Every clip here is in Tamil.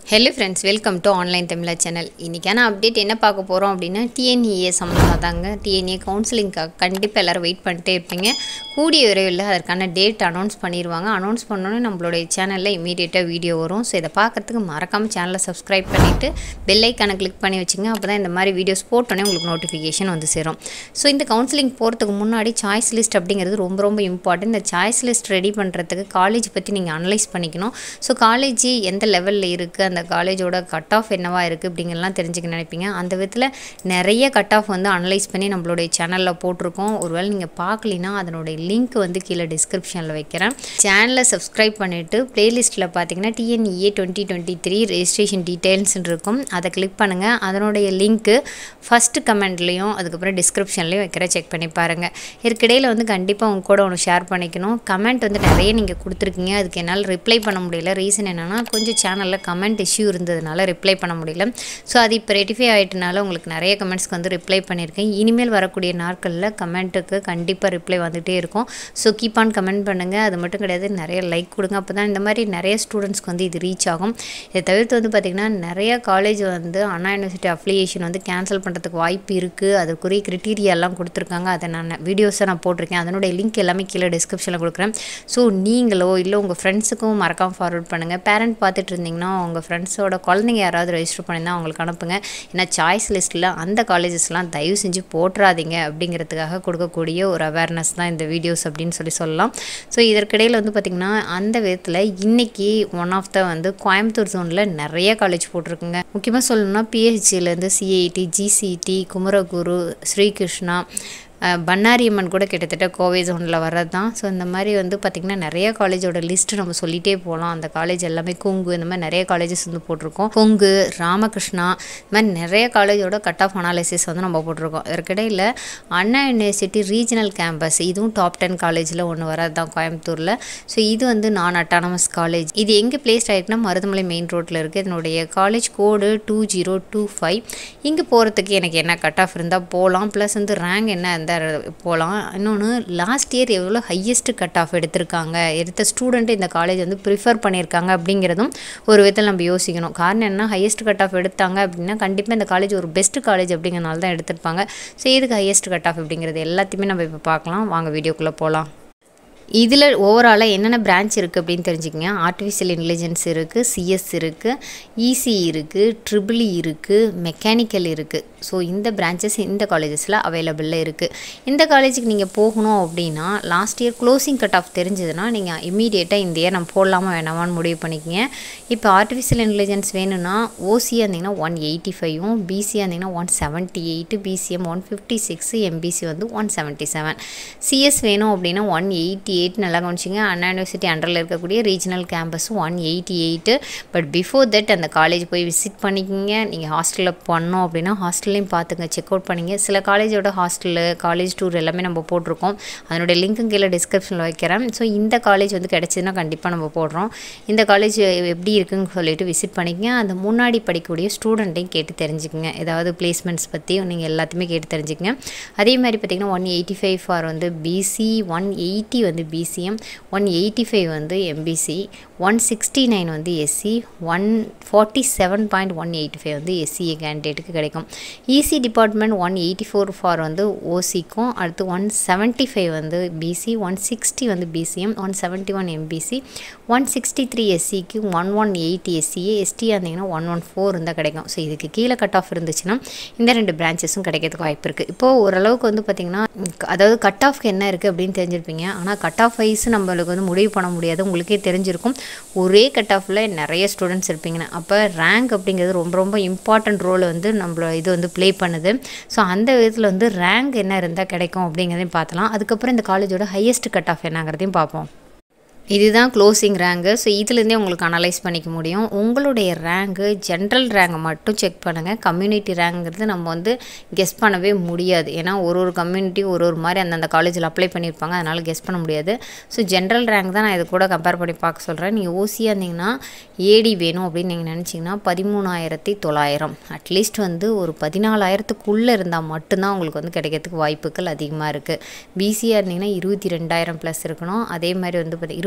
hello friends welcome to online Tamizha channel இன்றைக்கான அப்டேட் என்ன பார்க்க போகிறோம் அப்படின்னா டிஎன்இஏ சம்மந்தமாக தாங்க டிஎன்ஏ கவுன்சிலிங்காக கண்டிப்பாக எல்லோரும் வெயிட் பண்ணிட்டே இருப்பீங்க கூடிய விரைவில் அதற்கான டேட் அனௌன்ஸ் பண்ணிடுவாங்க அனௌன்ஸ் பண்ணோன்னே நம்மளுடைய சேனலில் இமீடியட்டாக வீடியோ வரும் ஸோ இதை பார்க்கறதுக்கு மறக்காமல் சேனலை சப்ஸ்கிரைப் பண்ணிவிட்டு பெல்லைக்கான கிளிக் பண்ணி வச்சுங்க அப்போ தான் இந்த மாதிரி வீடியோஸ் போட்டோன்னே உங்களுக்கு நோட்டிஃபிகேஷன் வந்து சேரும் ஸோ இந்த கவுன்சிலிங் போகிறதுக்கு முன்னாடி சாய்ஸ் லிஸ்ட் அப்படிங்கிறது ரொம்ப ரொம்ப இம்பார்ட்டன்ட் இந்த சாய்ஸ் லிஸ்ட் ரெடி பண்ணுறதுக்கு காலேஜ் பற்றி நீங்கள் அனலைஸ் பண்ணிக்கணும் ஸோ காலேஜ் எந்த லெவலில் இருக்குது அந்த காலேஜோட கட் ஆஃப் என்னவா இருக்குது அப்படிங்கிறலாம் தெரிஞ்சுக்க நினைப்பீங்க அந்த விதத்தில் நிறைய கட் ஆஃப் வந்து அனலைஸ் பண்ணி நம்மளுடைய சேனலில் போட்டிருக்கோம் ஒருவேளை நீங்கள் பார்க்கலினா அதனுடைய லிங்க் வந்து கீழே டிஸ்கிரிப்ஷனில் வைக்கிறேன் சேனலை சப்ஸ்கிரைப் பண்ணிவிட்டு ப்ளேலிஸ்ட்டில் பார்த்தீங்கன்னா TNEA twenty twenty three registration டீட்டெயில்ஸ்னு இருக்கும் அதை கிளிக் பண்ணுங்கள் அதனுடைய லிங்க்கு ஃபஸ்ட்டு கமெண்ட்லேயும் அதுக்கப்புறம் டிஸ்கிரிப்ஷன்லேயும் வைக்கிற செக் பண்ணி பாருங்கள் இதற்கிடையில் வந்து கண்டிப்பாக உங்க கூட ஒன்று ஷேர் பண்ணிக்கணும் கமெண்ட் வந்து நிறைய நீங்கள் கொடுத்துருக்கீங்க அதுக்கு என்னால் ரிப்ளை பண்ண முடியல ரீசன் என்னென்னா கொஞ்சம் சேனலில் கமெண்ட் இஷ்யூ இருந்ததுனால ரிப்ளை பண்ண முடியல ஸோ அது இப்போ ரெட்டிஃபை ஆகிட்டனால உங்களுக்கு நிறைய கமெண்ட்ஸ்க்கு வந்து ரிப்ளை பண்ணியிருக்கேன் இனிமேல் வரக்கூடிய நாட்களில் கமெண்ட்டுக்கு கண்டிப்பாக ரிப்ளை வந்துகிட்டே இருக்கும் ஸோ கீப் ஆன் கமெண்ட் பண்ணுங்கள் அது மட்டும் கிடையாது நிறைய லைக் கொடுங்க அப்போ தான் இந்த மாதிரி நிறைய ஸ்டூடெண்ட்ஸ்க்கு வந்து இது ரீச் ஆகும் இதை தவிர்த்து வந்து பார்த்திங்கன்னா நிறைய காலேஜ் வந்து அண்ணா யூனிவர்சிட்டி அஃபிலியேஷன் வந்து கேன்சல் பண்ணுறதுக்கு வாய்ப்பு இருக்குது அதுக்குரிய கிரிட்டீரியாலாம் கொடுத்துருக்காங்க அதை நான் வீடியோஸை நான் போட்டிருக்கேன் அதனுடைய லிங்க் எல்லாமே கீழே டிஸ்கிரிப்ஷனில் கொடுக்குறேன் ஸோ நீங்களோ இல்லை உங்கள் ஃப்ரெண்ட்ஸுக்கும் மறக்காமல் ஃபார்வர்ட் பண்ணுங்கள் பேரண்ட் பார்த்துட்டு இருந்தீங்கன்னா உங்கள் ஃப்ரெண்ட்ஸோட குழந்தைங்க யாராவது ரெஜிஸ்டர் பண்ணியிருந்தால் அவங்களுக்கு அனுப்புங்க ஏன்னா சாய்ஸ் லிஸ்ட்டில் அந்த காலேஜஸ்லாம் தயவு செஞ்சு போட்டுறாதீங்க அப்படிங்கிறதுக்காக கொடுக்கக்கூடிய ஒரு அவேர்னஸ் தான் இந்த வீடியோஸ் அப்படின்னு சொல்லி சொல்லலாம் ஸோ இதற்கிடையில் வந்து பார்த்திங்கன்னா அந்த விதத்தில் இன்றைக்கி ஒன் ஆஃப் த வந்து கோயம்புத்தூர் ஜோனில் நிறைய காலேஜ் போட்டிருக்குங்க முக்கியமாக சொல்லணும்னா பிஹெச்சிலேருந்து சிஐடி ஜிசிடி குமரகுரு ஸ்ரீகிருஷ்ணா பண்ணாரியம்மன் கூட கிட்டத்தட்ட கோவை ஜோனில் வர்றது தான் ஸோ இந்த மாதிரி வந்து பார்த்திங்கன்னா நிறைய காலேஜோட லிஸ்ட்டு நம்ம சொல்லிகிட்டே போகலாம் அந்த காலேஜ் எல்லாமே கொங்கு இந்த மாதிரி நிறைய காலேஜஸ் வந்து போட்டிருக்கோம் கொங்கு ராமகிருஷ்ணா இந்த மாதிரி நிறைய காலேஜோட கட் ஆஃப் அனாலிசிஸ் வந்து நம்ம போட்டிருக்கோம் இதற்கிடையில் அண்ணா யூனிவர்சிட்டி ரீஜனல் கேம்பஸ் இதுவும் டாப் டென் காலேஜில் ஒன்று வர்றது தான் கோயம்புத்தூரில் ஸோ இது வந்து நான் அட்டானமஸ் காலேஜ் இது எங்கே பிளேஸ்ட் ஆகிருக்குன்னா மருதமலை மெயின் ரோட்டில் இருக்குது இதனுடைய college code two zero two five இங்கே போகிறதுக்கு எனக்கு என்ன கட் ஆஃப் இருந்தால் போகலாம் ப்ளஸ் வந்து ரேங்க் என்ன இருந்தால் போகலாம் இன்னொன்று லாஸ்ட் இயர் எவ்வளோ ஹையஸ்ட் கட் ஆஃப் எடுத்திருக்காங்க எடுத்த ஸ்டூடெண்ட் இந்த காலேஜ் வந்து ப்ரிஃபர் பண்ணியிருக்காங்க அப்படிங்கிறதும் ஒரு விதத்தில் நம்ம யோசிக்கணும் காரணம் என்ன ஹையஸ்ட் கட் ஆஃப் எடுத்தாங்க அப்படின்னா கண்டிப்பாக இந்த காலேஜ் ஒரு பெஸ்ட் காலேஜ் அப்படிங்கிறனால தான் எடுத்திருப்பாங்க ஸோ இதுக்கு ஹையஸ்ட் கட் ஆஃப் அப்படிங்கிறது எல்லாத்தையுமே நம்ம இப்போ பார்க்கலாம் வாங்க வீடியோக்குள்ளே போகலாம் இதில் ஓவராலாக என்னென்ன பிரான்ச் இருக்குது அப்படின்னு தெரிஞ்சுக்கங்க ஆர்டிஃபிஷியல் இன்டெலிஜென்ஸ் இருக்குது சிஎஸ் இருக்குது இசி இருக்குது ட்ரிபிளி இருக்குது மெக்கானிக்கல் இருக்குது ஸோ இந்த பிரான்ச்சஸ் இந்த காலேஜஸில் அவைலபிளில் இருக்குது இந்த காலேஜுக்கு நீங்கள் போகணும் அப்படின்னா last year closing cut off தெரிஞ்சதுன்னா நீங்கள் இம்மீடியட்டாக இந்த இயர் நம்ம போடலாமா வேணாமான்னு முடிவு பண்ணிக்கங்க இப்போ ஆர்டிஃபிஷியல் இன்டெலிஜென்ஸ் வேணும்னா ஓசியாக இருந்தீங்கன்னா ஒன் எயிட்டி ஃபைவும் பிசியாக இருந்தீங்கன்னா one seventy eight BCM one fifty six MBC வந்து ஒன் செவன்ட்டி செவன் சிஎஸ் வேணும் அப்படின்னா ஒன் எயிட்டி எயிட் நல்லா கவனிச்சிங்க அண்ணா யூனிவர்சிட்டி அண்டரில் இருக்கக்கூடிய ரீஜனல் கேம்பஸும் one eighty eight but before that அந்த காலேஜ் போய் விசிட் பண்ணிக்கிங்க நீங்கள் ஹாஸ்டலில் பண்ணோம் அப்படின்னா ஹாஸ்டல்லையும் பார்த்துங்க செக் அவுட் பண்ணிங்க சில காலேஜோட ஹாஸ்டலு காலேஜ் டூர் எல்லாமே நம்ம போட்டிருக்கோம் அதனுடைய லிங்க்கும் கீழே டிஸ்கிரிப்ஷனில் வைக்கிறேன் ஸோ இந்த காலேஜ் வந்து கிடச்சிதுன்னா கண்டிப்பாக நம்ம போடுறோம் இந்த காலேஜ் எப்படி இருக்குன்னு சொல்லிட்டு விசிட் பண்ணிக்கங்க அந்த முன்னாடி படிக்கக்கூடிய ஸ்டூடெண்ட்டையும் கேட்டு தெரிஞ்சுக்கங்க ஏதாவது பிளேஸ்மெண்ட்ஸ் பற்றி நீங்கள் எல்லாத்தையுமே கேட்டு தெரிஞ்சுக்கங்க அதே மாதிரி பார்த்திங்கன்னா ஒன் எயிட்டி ஃபைவ் ஃபார் வந்து பிசி ஒன் எயிட்டி வந்து பிசிஎம் ஒன் எயிட்டி ஃபைவ் வந்து எம்பிசி ஒன் சிக்ஸ்டி நைன் வந்து SC one forty seven point one eighty five வந்து எஸ்சிஏ கேண்டிடேட்டுக்கு கிடைக்கும் EC department one eighty four for வந்து ஓசிக்கும் அடுத்து ஒன் செவன்ட்டி ஃபைவ் வந்து பிசி ஒன் சிக்ஸ்டி வந்து BCM one seventy one MBC one sixty three எஸ்சிக்கு one one eighty SCA ST இருந்தீங்கன்னா ஒன் ஒன் ஃபோர் இருந்தால் கிடைக்கும் ஸோ இதுக்கு கீழே கட் ஆஃப் இருந்துச்சுன்னா இந்த ரெண்டு பிரான்ச்சஸும் கிடைக்கிறதுக்கு வாய்ப்பு இருக்குது இப்போது ஓரளவுக்கு வந்து பார்த்திங்கன்னா அதாவது கட் ஆஃப்க்கு என்ன இருக்குது அப்படின்னு தெரிஞ்சிருப்பீங்க ஆனால் கட் ஆஃப் வைஸ் நம்மளுக்கு வந்து முடிவு பண்ண முடியாது உங்களுக்கே தெரிஞ்சிருக்கும் ஒரே கட் ஆஃபில் நிறைய ஸ்டூடெண்ட்ஸ் இருப்பீங்கன்னு அப்போ ரேங்க் அப்படிங்கிறது ரொம்ப ரொம்ப இம்பார்ட்டன்ட் ரோல் வந்து நம்மள இது வந்து ப்ளே பண்ணுது ஸோ அந்த விதத்தில் வந்து ரேங்க் என்ன இருந்தால் கிடைக்கும் அப்படிங்கிறதையும் பார்த்தலாம் அதுக்கப்புறம் இந்த காலேஜோட ஹையஸ்ட் கட் ஆஃப் என்னங்கிறதையும் பார்ப்போம் இதுதான் க்ளோசிங் ரேங்கு ஸோ இதுலேருந்தே உங்களுக்கு அனலைஸ் பண்ணிக்க முடியும் உங்களுடைய ரேங்கு ஜென்ரல் ரேங்கை மட்டும் செக் பண்ணுங்கள் கம்யூனிட்டி ரேங்கிறது நம்ம வந்து கெஸ் பண்ணவே முடியாது ஏன்னா ஒரு ஒரு கம்யூனிட்டி ஒரு ஒரு மாதிரி அந்தந்த காலேஜில் அப்ளை பண்ணியிருப்பாங்க அதனால் கெஸ் பண்ண முடியாது ஸோ ஜென்ரல் ரேங்க் தான் நான் இது கூட கம்பேர் பண்ணி பார்க்க சொல்கிறேன் நீங்கள் ஓசியாக இருந்தீங்கன்னா ஏடி வேணும் அப்படின்னு நீங்கள் நினச்சிங்கன்னா பதிமூணாயிரத்தி தொள்ளாயிரம் அட்லீஸ்ட் வந்து ஒரு பதினாலாயிரத்துக்குள்ளே இருந்தால் மட்டும்தான் உங்களுக்கு வந்து கிடைக்கிறதுக்கு வாய்ப்புகள் அதிகமாக இருக்குது பிசியாக இருந்தீங்கன்னா இருபத்தி ரெண்டாயிரம் ப்ளஸ் இருக்கணும் அதே மாதிரி வந்து பார்த்தி இருபத்தி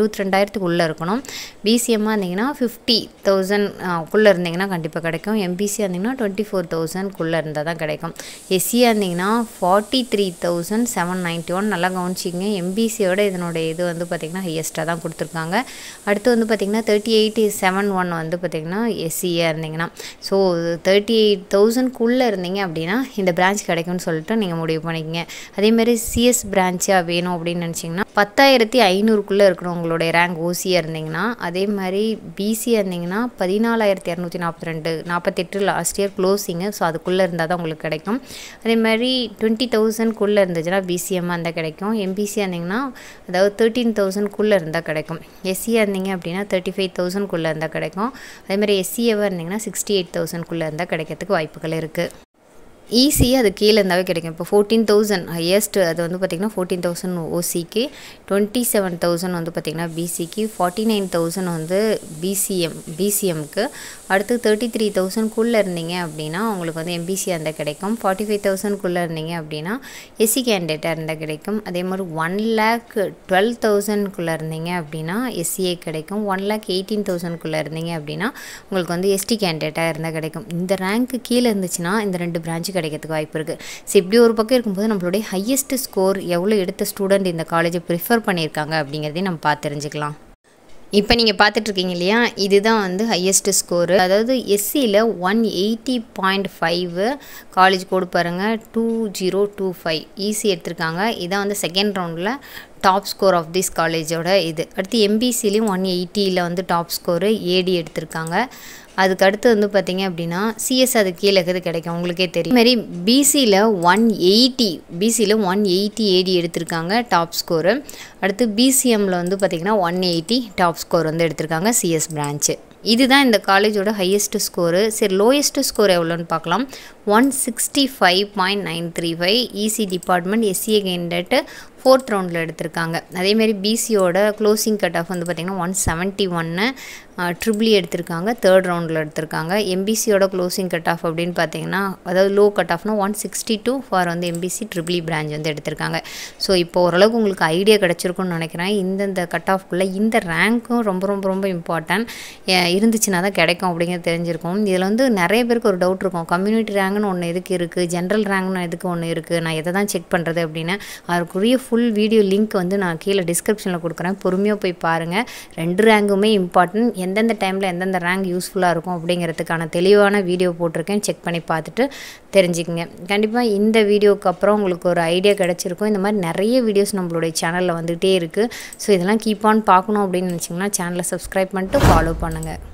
இருபத்தி ரெண்டாயிரத்துக்குள்ளே இருக்கணும் பிசிஎம்மாக இருந்தீங்கன்னா ஃபிஃப்டி தௌசண்ட்குள்ளே இருந்தீங்கன்னா கண்டிப்பாக கிடைக்கும் எம்பிசியாக இருந்தீங்கன்னா டுவெண்ட்டி ஃபோர் தௌசண்ட்குள்ளே இருந்தால் தான் கிடைக்கும் எஸ்சியாக இருந்தீங்கன்னா forty three thousand seven ninety one நல்லா கவனிச்சிங்க எம்பிசியோட இதனுடைய இது வந்து பார்த்திங்கன்னா ஹையஸ்ட்டாக தான் கொடுத்துருக்காங்க அடுத்து வந்து பார்த்திங்கன்னா தேர்ட்டி எயிட் செவன் ஒன் வந்து பார்த்திங்கன்னா எஸ்சியாக இருந்தீங்கன்னா ஸோ தேர்ட்டி எயிட் தௌசண்ட்குள்ளே இருந்தீங்க அப்படின்னா இந்த பிரான்ச் கிடைக்கும்னு சொல்லிட்டு நீங்கள் முடிவு பண்ணிக்கங்க அதேமாதிரி சிஎஸ் பிரான்ச்சாக வேணும் அப்படின்னு நினச்சிங்கன்னா பத்தாயிரத்தி ஐநூறுக்குள்ளே இருக்கணும் உங்களுடைய ரேங்க் ஓசியாக இருந்தீங்கன்னா அதே மாதிரி பிசியாக இருந்தீங்கன்னா பதினாலாயிரத்தி இரநூத்தி நாற்பத்தி ரெண்டு நாற்பத்தெட்டு லாஸ்ட் இயர் க்ளோசிங்கு ஸோ அதுக்குள்ளே இருந்தால் தான் உங்களுக்கு கிடைக்கும் அதே மாதிரி டுவெண்ட்டி தௌசண்ட்குள்ளே இருந்துச்சுன்னா பிசிஎம்மாக இருந்தால் கிடைக்கும் எம்பிசியாக இருந்தீங்கன்னா அதாவது தேர்ட்டீன் தௌசண்ட்குள்ளே இருந்தால் கிடைக்கும் எஸ்சியாக இருந்தீங்க அப்படின்னா தேர்ட்டி ஃபைவ் தௌசண்ட்குள்ளே இருந்தால் கிடைக்கும் அதே மாதிரி எஸ்சிஏவாக இருந்தீங்கன்னா சிக்ஸ்டி எயிட் தௌசண்ட்குள்ளே இருந்தால் கிடைக்கிறதுக்கு வாய்ப்புகள் இருக்குது ஈஸியாக அது கீழே இருந்தாவே கிடைக்கும் இப்போ ஃபோர்டீன் தௌசண்ட் ஹையஸ்ட் அது வந்து பார்த்திங்கன்னா ஃபோர்டீன் தௌசண்ட் ஓசிக்கு டுவெண்ட்டி செவன் தௌசண்ட் வந்து பார்த்திங்கன்னா பிசிக்கு ஃபார்ட்டி நைன் தௌசண்ட் வந்து பிசிஎம் பிசிஎம்க்கு அடுத்து தேர்ட்டி த்ரீ தௌசண்ட்குள்ளே இருந்தீங்க அப்படின்னா உங்களுக்கு வந்து எம்பிசியாக இருந்தால் கிடைக்கும் ஃபார்ட்டி ஃபைவ் தௌசண்ட்குள்ளே இருந்தீங்க அப்படின்னா எஸ்சி கேண்டிடேட்டாக இருந்தால் கிடைக்கும் அதே மாதிரி ஒன் லேக் டுவெல் தௌசண்ட்குள்ளே இருந்தீங்க அப்படின்னா எஸ்சிஏ கிடைக்கும் ஒன் லேக் எயிட்டீன் தௌசண்ட்குள்ளே இருந்தீங்க அப்படின்னா உங்களுக்கு வந்து எஸ்டி கேண்டிடேட்டாக இருந்தால் கிடைக்கும் இந்த ரேங்க்கு கீழே இருந்துச்சுன்னா இந்த ரெண்டு பிரான்ச்சு கிடைக்கிறதுக்கு வாய்ப்பு இருக்குது ஸோ இப்படி ஒரு பக்கம் இருக்கும்போது நம்மளுடைய ஹையஸ்ட் ஸ்கோர் எவ்வளோ எடுத்த ஸ்டூடெண்ட் இந்த காலேஜை ப்ரிஃபர் பண்ணியிருக்காங்க அப்படிங்கிறதையும் நம்ம பார்த்து தெரிஞ்சுக்கலாம் இப்போ நீங்கள் பார்த்துட்ருக்கீங்க இல்லையா இதுதான் வந்து ஹையஸ்ட் ஸ்கோரு அதாவது எஸ்சியில் one eighty point five college code பாருங்கள் two zero two five EC எடுத்திருக்காங்க இதான் வந்து செகண்ட் ரவுண்டில் டாப் ஸ்கோர் ஆஃப் திஸ் காலேஜோட இது அடுத்து எம்பிசிலையும் ஒன் எயிட்டியில் வந்து டாப் ஸ்கோரு ஏடி எடுத்திருக்காங்க அதுக்கு அடுத்து வந்து பார்த்தீங்க அப்படின்னா சிஎஸ் அது கீழே இருக்கிறது கிடைக்கும் உங்களுக்கே தெரியும் மாதிரி பிசியில் ஒன் எயிட்டி பிசியில் ஒன் எயிட்டி ஏடி எடுத்திருக்காங்க டாப் ஸ்கோரு அடுத்து பிசிஎம்மில் வந்து பார்த்திங்கன்னா ஒன் எயிட்டி டாப் ஸ்கோர் வந்து எடுத்திருக்காங்க சிஎஸ் பிரான்ச்சு இதுதான் இந்த காலேஜோட ஹையஸ்ட் ஸ்கோரு சரி லோயஸ்ட் ஸ்கோர் எவ்வளோன்னு பார்க்கலாம் one sixty five point nine three five EC department SCA candidate fourth ரவுண்டில் எடுத்திருக்காங்க அதேமாரி பிசியோட க்ளோசிங் கட் ஆஃப் வந்து பார்த்திங்கன்னா ஒன் செவன்ட்டி ஒன்று ட்ரிபிளி எடுத்திருக்காங்க தேர்ட் ரவுண்டில் எடுத்திருக்காங்க எம்பிசியோட க்ளோசிங் கட் ஆஃப் அப்படின்னு பார்த்தீங்கன்னா அதாவது லோ கட் ஆஃப்னா ஒன் சிக்ஸ்டி டூ ஃபார் வந்து எம்பிசி ட்ரிபிளி பிரான்ச் வந்து எடுத்திருக்காங்க ஸோ இப்போ ஓரளவுக்கு உங்களுக்கு ஐடியா கிடச்சிருக்கும்னு நினைக்கிறேன் இந்தந்த கட் ஆஃப்குள்ளே இந்த ரேங்க்கும் ரொம்ப ரொம்ப ரொம்ப இம்பார்ட்டன்ட் இருந்துச்சுன்னா தான் கிடைக்கும் அப்படிங்கிறது தெரிஞ்சிருக்கும் இதில் வந்து நிறைய பேருக்கு ஒரு டவுட் இருக்கும் கம்யூனிட்டி ரேங்க்னு ஒன்று எதுக்கு இருக்குது ஜென்ரல் ரேங்க்னு எதுக்கு ஒன்று இருக்குது நான் எதை தான் செக் பண்ணுறது அப்படின்னு அதுக்குரிய ஃபுல் வீடியோ லிங்க் வந்து நான் கீழே டிஸ்கிரிப்ஷனில் கொடுக்குறேன் பொறுமையாக போய் பாருங்கள் ரெண்டு ரேங்குமே இம்பார்ட்டன்ட் எந்தெந்த டைமில் எந்தெந்த ரேங்க் யூஸ்ஃபுல்லாக இருக்கும் அப்படிங்கிறதுக்கான தெளிவான வீடியோ போட்டிருக்கேன் செக் பண்ணி பார்த்துட்டு தெரிஞ்சுக்கங்க கண்டிப்பாக இந்த வீடியோக்கு அப்புறம் உங்களுக்கு ஒரு ஐடியா கிடச்சிருக்கும் இந்த மாதிரி நிறைய வீடியோஸ் நம்மளுடைய சேனலில் வந்துகிட்டே இருக்குது ஸோ இதெல்லாம் கீப் ஆன் பார்க்கணும் அப்படின்னு நினச்சிங்கன்னா சேனலை சப்ஸ்கிரைப் பண்ணிட்டு ஃபாலோ பண்ணுங்கள்